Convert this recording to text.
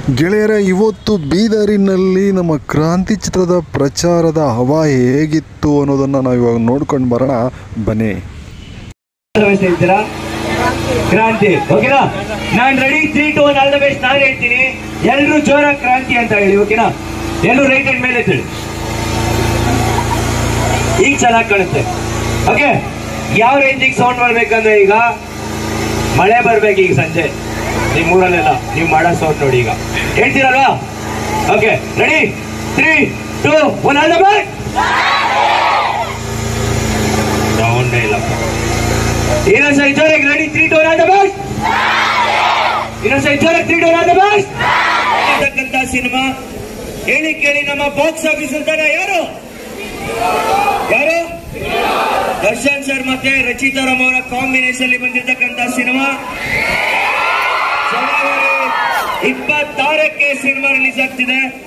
ಗೆಳೆಯರ ಇವತ್ತು ಬೀದರಿನಲ್ಲಿ ನಮ್ಮ ಕ್ರಾಂತಿ ಚಿತ್ರದ ಪ್ರಚಾರದ ಹವಾ ಹೇಗಿತ್ತು ಅನ್ನೋದನ್ನು ನಾವು ಇವಾಗ ನೋಡ್ಕೊಂಡು ಬರೋಣ ಬನ್ನಿ ಭಾಗವಹಿಸ್ತಾ ಇದ್ದೀರಾ ಕ್ರಾಂತಿ ಓಕೆನಾ ನಾನ್ ready three two one all the best ನಾನು ಹೇಳ್ತೀನಿ ಎಲ್ರು ಜೋರ ಕ್ರಾಂತಿ ಅಂತ ಹೇಳಿ ಓಕೆನಾ ಎಲ್ಲರೂ ರೈಟ್ ಹ್ಯಾಂಡ್ ಮೇಲೆ ಎತ್ತಳಿ ಈಗ ಚೆನ್ನಾಗಿ ಕಾಣುತ್ತೆ ಓಕೆ ಯಾವ ರೇಂಜಿಗೆ ಸೌಂಡ್ ಮಾಡ್ಬೇಕಂದ್ರೆ ಈಗ ಮಳೆ ಬರ್ಬೇಕು ಈಗ ಸಂಜೆ ನಿಮ್ ಊರಲ್ಲೆಲ್ಲ ನೀವು ಮಾಡೋ ಸೌಂಡ್ ನೋಡಿ ಈಗ ಹೇಳ್ತೀರಲ್ವಾ okay ready three two one all the best ಸೌಂಡೇ ಇಲ್ಲಪ್ಪ ಇನ್ನೊಂದ್ಸರಿ ಜೋರಾಗಿ ready three two all the best ಇನ್ನೊಂದ್ಸರಿ ಜೋರಾಗಿ three two all the best ಇರ್ತಕ್ಕಂತ ಸಿನಿಮಾ ಹೇಳಿ ಕೇಳಿ ನಮ್ಮ ಬಾಕ್ಸ್ ಆಫೀಸ್ ಅಂತಾರ ಯಾರು ಯಾರು ದರ್ಶನ್ ಸರ್ ಮತ್ತೆ ರಚಿತಾ ರಾಮ್ ಅವರ ಕಾಂಬಿನೇಷನ್ ಅಲ್ಲಿ ಬಂದಿರತಕ್ಕಂತ ಸಿನಿಮಾ ಜನವರಿ ಇಪ್ಪತ್ತಾರಕ್ಕೆ ಸಿನಿಮಾ ರಿಲೀಸ್ ಆಗ್ತಿದೆ